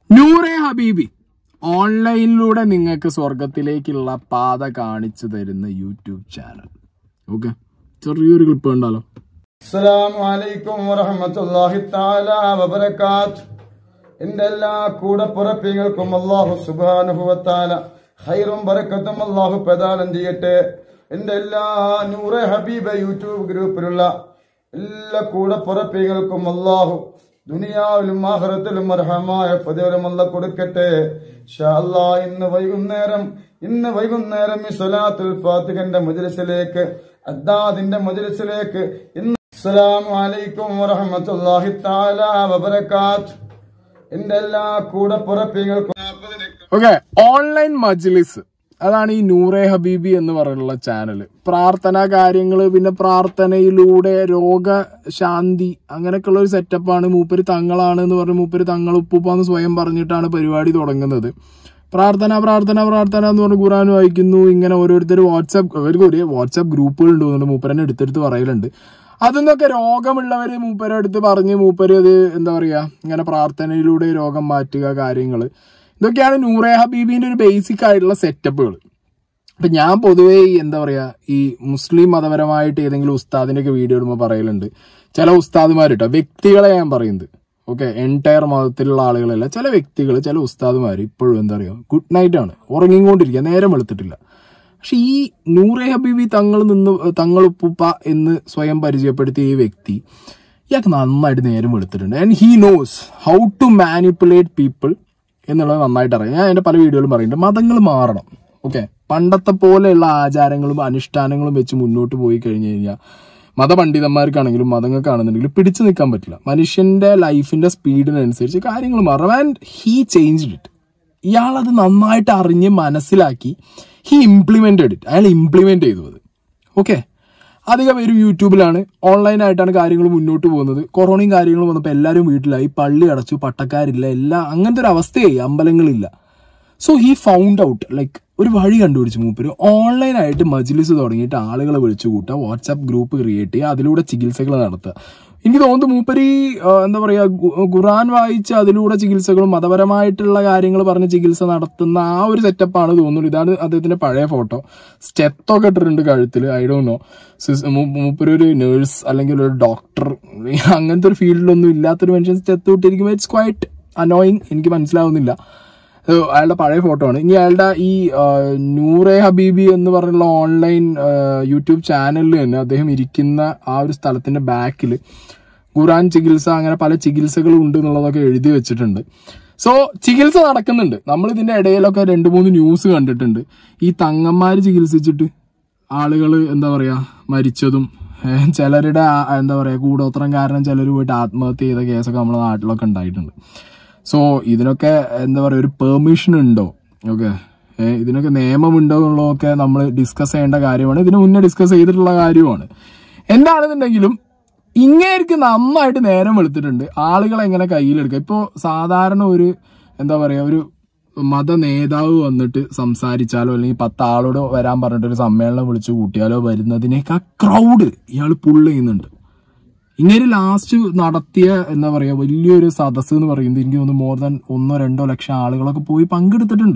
നൂറെ ഹബീബി ഓൺലൈനിലൂടെ നിങ്ങൾക്ക് സ്വർഗത്തിലേക്കുള്ള പാത കാണിച്ചു തരുന്ന യൂട്യൂബ് ചാനൽ ഓക്കെ ചെറിയൊരു ക്ലിപ്പ് കണ്ടാലോ അസ്സലാമു അലൈക്കും വറഹ്മത്തുള്ളാഹി തആല വബറകാത്ത് എന്റെ എല്ലാ കൂടപ്പുറപ്പിങ്ങൾക്കും അല്ലാഹു സുബ്ഹാനഹു വതആല ഖൈറും ബറക്കത്തും അല്ലാഹു പ്രദാനം ചെയ്യട്ടെ എന്റെ എല്ലാ നൂറെ ഹബീബ യൂട്യൂബ് ഗ്രൂപ്പിലുള്ള എല്ലാ കൂടപ്പുറപ്പിങ്ങൾക്കും അല്ലാഹു ദുനിയാവിലും ആഖിറത്തിലും അർഹമായ പ്രതിഫലം അല്ല കൊടുക്കട്ടെ ഇൻഷാ അല്ലാ ഇന്ന് വൈകുന്നേരം ഇന്ന് വൈകുന്നേരം ഈ സ്വലാത്തുൽ ഫാത്തിഹന്റെ മജ്ലിസിലേക്ക് അദ്ദാദിന്റെ മജ്ലിസിലേക്ക് ഇന്ന് അസ്സലാമു അലൈക്കും വറഹ്മത്തുള്ളാഹി തആല വബറകാത്ത് എന്റെ എല്ലാ കൂടപ്പുറപ്പിങ്ങൾക്കും ഓക്കെ ഓൺലൈൻ മജ്ലിസ് അതാണ് ഈ നൂറെ ഹബീബി എന്ന് പറയുന്ന ചാനല് പ്രാർത്ഥനാ കാര്യങ്ങള് പിന്നെ പ്രാർത്ഥനയിലൂടെ രോഗശാന്തി അങ്ങനെയൊക്കെയുള്ള ഒരു സെറ്റപ്പാണ് മൂപ്പര് തങ്ങളാണ് എന്ന് പറഞ്ഞ് മൂപ്പര് തങ്ങൾ ഉപ്പുപ്പാന്ന് സ്വയം പറഞ്ഞിട്ടാണ് പരിപാടി തുടങ്ങുന്നത് പ്രാർത്ഥന പ്രാർത്ഥന പ്രാർത്ഥന എന്ന് പറഞ്ഞ് ഖുറാൻ വായിക്കുന്നു ഇങ്ങനെ ഓരോരുത്തർ വാട്സാപ്പ് അവർക്ക് ഒരു വാട്സാപ്പ് ഗ്രൂപ്പുകൾ ഉണ്ട് തോന്നുന്നു മൂപ്പരനെ എടുത്തെടുത്ത് പറയലുണ്ട് അതിന്നൊക്കെ രോഗമുള്ളവര് മൂപ്പരെ അടുത്ത് പറഞ്ഞ് മൂപ്പര് അത് എന്താ പറയാ ഇങ്ങനെ പ്രാർത്ഥനയിലൂടെ രോഗം മാറ്റുക കാര്യങ്ങള് ഇതൊക്കെയാണ് നൂറെ ഹബീബിന്റെ ഒരു ബേസിക് ആയിട്ടുള്ള സെറ്റപ്പുകൾ അപ്പൊ ഞാൻ പൊതുവേ ഈ എന്താ പറയാ ഈ മുസ്ലിം മതപരമായിട്ട് ഏതെങ്കിലും ഉസ്താദിന്റെ ഒക്കെ വീഡിയോ ഇടുമ്പോൾ പറയലുണ്ട് ചില ഉസ്താദുമാർ കേട്ടോ വ്യക്തികളെ ഞാൻ പറയുന്നത് ഓക്കെ എൻറ്റയർ മതത്തിലുള്ള ആളുകളല്ല ചില വ്യക്തികൾ ചില ഉസ്താദുമാർ ഇപ്പോഴും എന്താ പറയുക ഗുഡ് നൈറ്റ് ആണ് ഉറങ്ങിക്കൊണ്ടിരിക്കുക നേരം വെളുത്തിട്ടില്ല പക്ഷെ ഈ നൂറെ ഹബീബി തങ്ങൾ നിന്ന് തങ്ങൾ ഉപ്പുപ്പ എന്ന് സ്വയം പരിചയപ്പെടുത്തിയ ഈ വ്യക്തി ഇയാൾക്ക് നന്നായിട്ട് നേരം വെളുത്തിട്ടുണ്ട് and he knows how to manipulate people എന്നുള്ളത് നന്നായിട്ട് അറിയാം ഞാൻ എൻ്റെ പല വീഡിയോയിലും പറയുന്നുണ്ട് മതങ്ങൾ മാറണം ഓക്കെ പണ്ടത്തെ പോലെയുള്ള ആചാരങ്ങളും അനുഷ്ഠാനങ്ങളും വെച്ച് മുന്നോട്ട് പോയി കഴിഞ്ഞു കഴിഞ്ഞാൽ മതപണ്ഡിതന്മാർക്കാണെങ്കിലും മതങ്ങൾക്കാണെന്നുണ്ടെങ്കിലും പിടിച്ചു നിൽക്കാൻ പറ്റില്ല മനുഷ്യന്റെ ലൈഫിന്റെ സ്പീഡിനനുസരിച്ച് കാര്യങ്ങൾ മാറും ആൻഡ് ഹീ ചേഞ്ച് ഇറ്റ് ഇയാൾ അത് നന്നായിട്ട് അറിഞ്ഞ് മനസ്സിലാക്കി ഹി ഇംപ്ലിമെന്റഡ് ഇറ്റ് അയാൾ ഇംപ്ലിമെന്റ് ചെയ്തു അത് ഓക്കെ അധികം പേരും യൂട്യൂബിലാണ് ഓൺലൈനായിട്ടാണ് കാര്യങ്ങൾ മുന്നോട്ട് പോകുന്നത് കൊറോണയും കാര്യങ്ങളും വന്നപ്പോൾ എല്ലാവരും വീട്ടിലായി പള്ളി അടച്ചു പട്ടക്കാരില്ല എല്ലാം അങ്ങനത്തെ ഒരു അവസ്ഥയായി അമ്പലങ്ങളില്ല so he found out like ഒരു വഴി കണ്ടുപിടിച്ച് മൂപ്പര് ഓൺലൈനായിട്ട് മജ്ലിസ് തുടങ്ങിയിട്ട് ആളുകളെ വിളിച്ചു കൂട്ടുക വാട്സാപ്പ് ഗ്രൂപ്പ് ക്രിയേറ്റ് ചെയ്യുക അതിലൂടെ ചികിത്സകൾ നടത്തുക എനിക്ക് തോന്നുന്നു മൂപ്പര് ഈ ആ, എന്താ പറയാ ഗു- ഖുറാൻ വായിച്ച് അതിലൂടെ ചികിത്സകളും മതപരമായിട്ടുള്ള കാര്യങ്ങൾ പറഞ്ഞ് ചികിത്സ നടത്തുന്ന ആ ഒരു സെറ്റപ്പാണ് തോന്നുന്നു ഇതാണ് അദ്ദേഹത്തിന്റെ പഴയ ഫോട്ടോ സ്റ്റെത്തൊക്കെ ഇട്ടിട്ടുണ്ട് കഴുത്തിൽ ഐ ഡോ നോ മൂപ്പര് ഒരു നേഴ്സ് അല്ലെങ്കിൽ ഒരു ഡോക്ടർ അങ്ങനത്തെ ഒരു ഫീൽഡിലൊന്നും ഇല്ലാത്തൊരു മനുഷ്യൻ സ്റ്റെത്ത് ഇട്ടിരിക്കുമ്പോൾ ഇറ്റ്സ് ക്വൈറ്റ് അനോയിങ് എനിക്ക് മനസ്സിലാവുന്നില്ല ഏഹ് അയാളുടെ പഴയ ഫോട്ടോ ആണ് ഇനി അയാളുടെ ഈ ആ, നൂറെ ഹബീബി എന്ന് പറഞ്ഞുള്ള ഓൺലൈൻ ആ, യൂട്യൂബ് ചാനലിൽ തന്നെ അദ്ദേഹം ഇരിക്കുന്ന ആ ഒരു സ്ഥലത്തിന്റെ ബാക്കിൽ ഖുറാൻ ചികിത്സ അങ്ങനെ പല ചികിത്സകളും ഉണ്ട് എന്നുള്ളതൊക്കെ എഴുതി വെച്ചിട്ടുണ്ട് സോ ചികിത്സ നടക്കുന്നുണ്ട് നമ്മൾ ഇതിന്റെ ഇടയിലൊക്കെ രണ്ട് മൂന്ന് ന്യൂസ് കണ്ടിട്ടുണ്ട് ഈ തങ്ങന്മാര് ചികിത്സിച്ചിട്ട് ആളുകൾ എന്താ പറയാ മരിച്ചതും ഏഹ് ചിലരുടെ ആ- എന്താ പറയാ കൂടോത്രം കാരണം ചിലർ പോയിട്ട് ആത്മഹത്യ ചെയ്ത കേസൊക്കെ നമ്മുടെ നാട്ടിലൊക്കെ ഉണ്ടായിട്ടുണ്ട് സോ ഇതിനൊക്കെ എന്താ പറയുക ഒരു പെർമിഷൻ ഉണ്ടോ ഓക്കെ ഇതിനൊക്കെ നിയമമുണ്ടോ എന്നുള്ളതൊക്കെ നമ്മൾ ഡിസ്കസ് ചെയ്യേണ്ട കാര്യമാണ് ഇതിന് മുന്നേ ഡിസ്കസ് ചെയ്തിട്ടുള്ള കാര്യമാണ് എന്താണെന്നുണ്ടെങ്കിലും ഇങ്ങേർക്ക് നന്നായിട്ട് നേരം വെളുത്തിട്ടുണ്ട് ആളുകൾ എങ്ങനെ കയ്യിലെടുക്കുക ഇപ്പോൾ സാധാരണ ഒരു എന്താ പറയുക ഒരു മത നേതാവ് വന്നിട്ട് സംസാരിച്ചാലോ അല്ലെങ്കിൽ പത്ത് ആളോട് വരാൻ പറഞ്ഞിട്ട് ഒരു സമ്മേളനം വിളിച്ചു കൂട്ടിയാലോ വരുന്നതിനേക്കാൾ ക്രൗഡ് ഇയാൾ പുള്ള് ചെയ്യുന്നുണ്ട് ഇങ്ങനെ ലാസ്റ്റ് നടത്തിയ എന്താ പറയാ വലിയൊരു സദസ്സ് എന്ന് പറയുന്നത് എനിക്ക് തോന്നുന്നു മോർ ദാൻ ഒന്നോ രണ്ടോ ലക്ഷം ആളുകളൊക്കെ പോയി പങ്കെടുത്തിട്ടുണ്ട്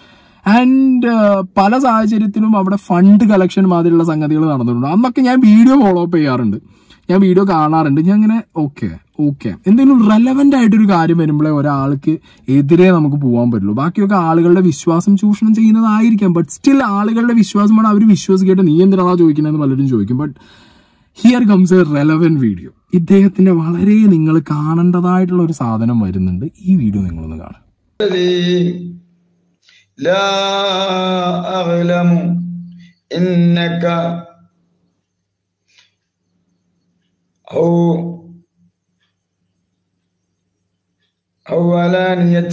ആൻഡ് പല സാഹചര്യത്തിലും അവിടെ ഫണ്ട് കളക്ഷൻ മാതിരിയുള്ള സംഗതികൾ നടന്നിട്ടുണ്ട് അന്നൊക്കെ ഞാൻ വീഡിയോ ഫോളോ അപ്പ് ചെയ്യാറുണ്ട് ഞാൻ വീഡിയോ കാണാറുണ്ട് ഞാൻ അങ്ങനെ ഓക്കെ ഓക്കെ എന്തെങ്കിലും റെലവെന്റ് ആയിട്ടൊരു കാര്യം വരുമ്പോഴേ ഒരാൾക്ക് എതിരെ നമുക്ക് പോകാൻ പറ്റുള്ളൂ ബാക്കിയൊക്കെ ആളുകളുടെ വിശ്വാസം ചൂഷണം ചെയ്യുന്നതായിരിക്കാം ബട്ട് സ്റ്റിൽ ആളുകളുടെ വിശ്വാസമാണ് അവർ വിശ്വസിക്കട്ടെ നീ എന്തിനാണോ ചോദിക്കുന്നതെന്ന് പലരും ചോദിക്കും but here comes a relevant video ഇദ്ദേഹത്തിന്റെ വളരെ നിങ്ങൾ കാണേണ്ടതായിട്ടുള്ള ഒരു സാധനം വരുന്നുണ്ട് ഈ വീഡിയോ നിങ്ങളൊന്ന് കാണാം لا أعلم إنك أو أو علانية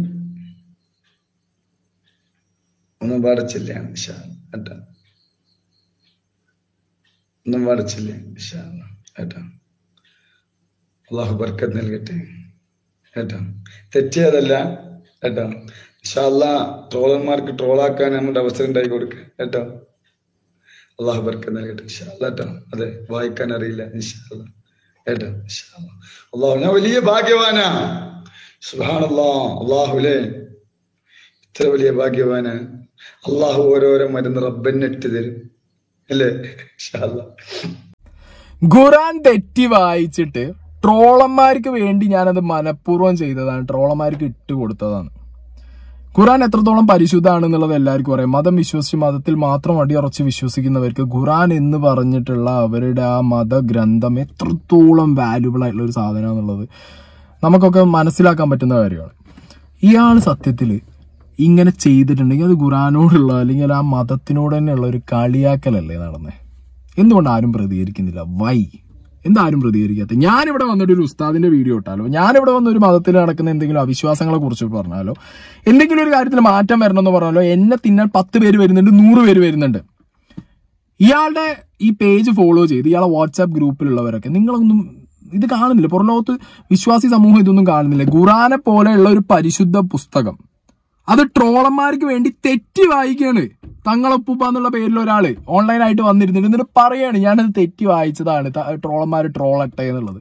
ഒന്നും പാടച്ചില്ല ഇൻഷാ കേട്ടോ ഒന്നും പാടച്ചില്ല ഇൻഷാ കേട്ടോ അള്ളാഹു ബർക്കത്ത് നൽകട്ടെ കേട്ടോ തെറ്റിയതല്ല കേട്ടോ ഇൻഷാല്ല ട്രോളന്മാർക്ക് ട്രോളാക്കാൻ നമ്മുടെ അവസരം ഉണ്ടായി കൊടുക്കുക കേട്ടോ അള്ളാഹു ബർക്കത്ത് നൽകട്ടെ ഇൻഷാല്ല കേട്ടോ അതെ വായിക്കാൻ അറിയില്ല ഇൻഷാല്ല കേട്ടോ ഇൻഷാല്ലാ. അള്ളാഹു ഞാൻ വലിയ ഭാഗ്യവാനാ സുഹാനല്ലാ അള്ളാഹുലേ ഇത്ര വലിയ ഭാഗ്യവാന് അള്ളാഹു ഓരോരോ മരുന്ന് റബ്ബന്നിട്ട് തരും അല്ലേ ഇൻഷാ അല്ലാ. ഖുറാൻ തെറ്റി വായിച്ചിട്ട് ട്രോളന്മാർക്ക് വേണ്ടി ഞാനത് മനഃപൂർവ്വം ചെയ്തതാണ് ട്രോളന്മാർക്ക് ഇട്ട് കൊടുത്തതാണ് ഖുറാൻ എത്രത്തോളം പരിശുദ്ധമാണെന്നുള്ളത് എല്ലാവർക്കും അറിയാം മതം വിശ്വസിച്ച് മതത്തിൽ മാത്രം അടിയുറച്ച് വിശ്വസിക്കുന്നവർക്ക് ഖുറാൻ എന്ന് പറഞ്ഞിട്ടുള്ള അവരുടെ ആ മതഗ്രന്ഥം എത്രത്തോളം വാല്യുബിൾ ആയിട്ടുള്ള ഒരു സാധനം എന്നുള്ളത് നമുക്കൊക്കെ മനസ്സിലാക്കാൻ പറ്റുന്ന കാര്യമാണ് ഇയാൾ സത്യത്തിൽ ഇങ്ങനെ ചെയ്തിട്ടുണ്ടെങ്കിൽ അത് ഖുറാനോടുള്ള അല്ലെങ്കിൽ ആ മതത്തിനോട് തന്നെയുള്ള ഒരു കളിയാക്കലല്ലേ നടന്നേ എന്തുകൊണ്ട് ആരും പ്രതികരിക്കുന്നില്ല വൈ എന്താരും പ്രതികരിക്കാത്ത ഞാനിവിടെ വന്നിട്ട് ഒരു ഉസ്താദിന്റെ വീഡിയോ ഇട്ടാലോ ഞാനിവിടെ വന്ന് ഒരു മതത്തിൽ നടക്കുന്ന എന്തെങ്കിലും അവിശ്വാസങ്ങളെ കുറിച്ച് പറഞ്ഞാലോ എന്തെങ്കിലും ഒരു കാര്യത്തിൽ മാറ്റം വരണമെന്ന് പറഞ്ഞാലോ എന്നെ തിന്നാൻ പത്ത് പേര് വരുന്നുണ്ട് നൂറ് പേര് വരുന്നുണ്ട് ഇയാളുടെ ഈ പേജ് ഫോളോ ചെയ്ത് ഇയാളെ വാട്സാപ്പ് ഗ്രൂപ്പിലുള്ളവരൊക്കെ നിങ്ങളൊന്നും ഇത് കാണുന്നില്ല പുറം ലോകത്ത് വിശ്വാസി സമൂഹം ഇതൊന്നും കാണുന്നില്ല ഖുറാനെ പോലെയുള്ള ഒരു പരിശുദ്ധ പുസ്തകം അത് ട്രോളന്മാർക്ക് വേണ്ടി തെറ്റി വായിക്കാണ് തങ്ങളൊപ്പുപ്പ എന്നുള്ള പേരിൽ ഒരാള് ഓൺലൈനായിട്ട് വന്നിരുന്നിട്ട് എന്നിട്ട് പറയാണ് ഞാനത് തെറ്റി വായിച്ചതാണ് ട്രോളന്മാർ ട്രോളട്ടെ എന്നുള്ളത്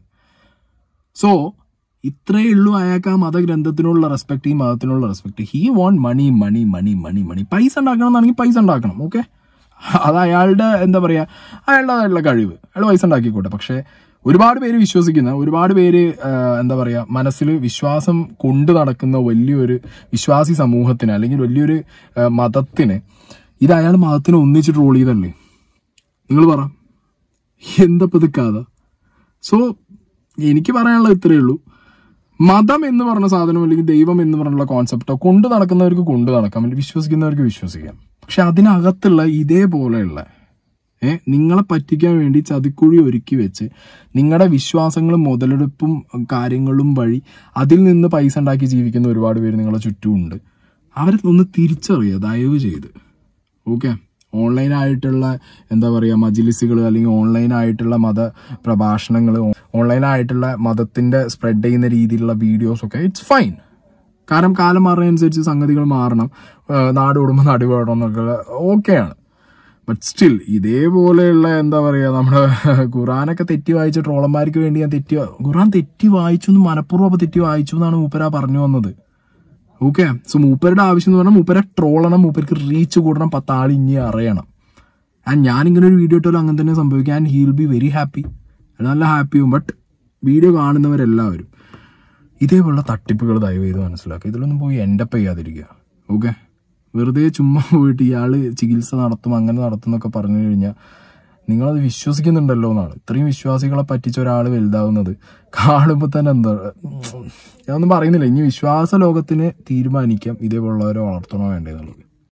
സോ ഇത്രയേ ഉള്ളൂ അയാൾക്ക് ആ മതഗ്രന്ഥത്തിനുള്ള റെസ്പെക്ട് ഈ മതത്തിനുള്ള respect he want money money money money money പൈസ ഉണ്ടാക്കണം എന്നാണെങ്കിൽ പൈസ ഉണ്ടാക്കണം ഓക്കെ അത് അയാളുടെ എന്താ പറയാ അയാളുടേതായിട്ടുള്ള കഴിവ് അയാൾ പൈസ ഉണ്ടാക്കിക്കോട്ടെ പക്ഷെ ഒരുപാട് പേര് വിശ്വസിക്കുന്ന ഒരുപാട് പേര് ആ, എന്താ പറയാ മനസ്സിൽ വിശ്വാസം കൊണ്ടു നടക്കുന്ന വലിയൊരു വിശ്വാസി സമൂഹത്തിന് അല്ലെങ്കിൽ വലിയൊരു ആ, മതത്തിന് ഇത് അയാൾ മതത്തിനെ ഒന്നിച്ച് ട്രോൾ ചെയ്തല്ലേ നിങ്ങൾ പറ എന്തപ്പോ ഇത് കഥ സോ എനിക്ക് പറയാനുള്ളത് ഇത്രയേ ഉള്ളൂ മതം എന്ന് പറഞ്ഞ സാധനം അല്ലെങ്കിൽ ദൈവം എന്ന് പറഞ്ഞുള്ള കോൺസെപ്റ്റോ കൊണ്ടു നടക്കുന്നവർക്ക് കൊണ്ടു നടക്കാം അല്ലെങ്കിൽ വിശ്വസിക്കുന്നവർക്ക് വിശ്വസിക്കാം പക്ഷെ അതിനകത്തുള്ള ഇതേപോലെയുള്ള ഏ നിങ്ങളെ പറ്റിക്കാൻ വേണ്ടി ചതിക്കുഴി ഒരുക്കി വെച്ച് നിങ്ങളുടെ വിശ്വാസങ്ങളും മുതലെടുപ്പും കാര്യങ്ങളും വഴി അതിൽ നിന്ന് പൈസ ഉണ്ടാക്കി ജീവിക്കുന്ന ഒരുപാട് പേര് നിങ്ങളുടെ ചുറ്റുമുണ്ട് അവരെ ഒന്ന് തിരിച്ചറിയുക ദയവ് ചെയ്ത് ഓക്കെ ഓൺലൈനായിട്ടുള്ള എന്താ പറയുക മജിലിസുകൾ അല്ലെങ്കിൽ ഓൺലൈനായിട്ടുള്ള മത പ്രഭാഷണങ്ങൾ ഓൺലൈനായിട്ടുള്ള മതത്തിന്റെ സ്പ്രെഡ് ചെയ്യുന്ന രീതിയിലുള്ള വീഡിയോസ് ഒക്കെ ഇറ്റ്സ് ഫൈൻ കാരണം കാലം മാറുന്നതനുസരിച്ച് സംഗതികൾ മാറണം ഏഹ് നാട് ഓടുമ്പോൾ നാട് പോകണം എന്നൊക്കെ ഓക്കെയാണ് ബട്ട് സ്റ്റിൽ ഇതേപോലെയുള്ള എന്താ പറയുക നമ്മുടെ ഖുറാനൊക്കെ തെറ്റി വായിച്ച ട്രോളന്മാർക്ക് വേണ്ടി ഞാൻ തെറ്റി വാ- ഖുറാൻ തെറ്റി വായിച്ചു എന്ന് മനഃപൂർവ്വം അപ്പൊ തെറ്റി വായിച്ചു എന്നാണ് മൂപ്പര പറഞ്ഞു വന്നത് ഓക്കെ സോ മൂപ്പരുടെ ആവശ്യം എന്ന് പറഞ്ഞാൽ മൂപ്പരെ ട്രോളണം മൂപ്പർക്ക് റീച്ച് കൂടണം പത്ത് ആൾ ഇനി അറിയണം ആൻഡ് ഞാൻ ഇങ്ങനെ ഒരു വീഡിയോ ഇട്ടാലും അങ്ങനെ തന്നെ സംഭവിക്കും and he'll be very happy നല്ല ഹാപ്പിയും ബട്ട് വീഡിയോ കാണുന്നവരെല്ലാവരും ഇതേപോലുള്ള തട്ടിപ്പുകൾ ദയവ് ചെയ്ത് മനസ്സിലാക്കുക ഇതിലൊന്നും പോയി എൻഡപ്പ് ചെയ്യാതിരിക്കുക ഓക്കെ വെറുതെ ചുമ്മാ പോയിട്ട് ഇയാൾ ചികിത്സ നടത്തും അങ്ങനെ നടത്തും എന്നൊക്കെ പറഞ്ഞു കഴിഞ്ഞാൽ നിങ്ങളത് വിശ്വസിക്കുന്നുണ്ടല്ലോ എന്നാണ് ഇത്രയും വിശ്വാസികളെ പറ്റിച്ച ഒരാൾ വലുതാവുന്നത് കാണുമ്പോൾ തന്നെ എന്താ ഞാനൊന്നും പറയുന്നില്ല ഇനി വിശ്വാസ ലോകത്തിന് തീരുമാനിക്കാം ഇതേപോലുള്ളവരെ വളർത്തണോ വേണ്ടതെന്നുള്ളത്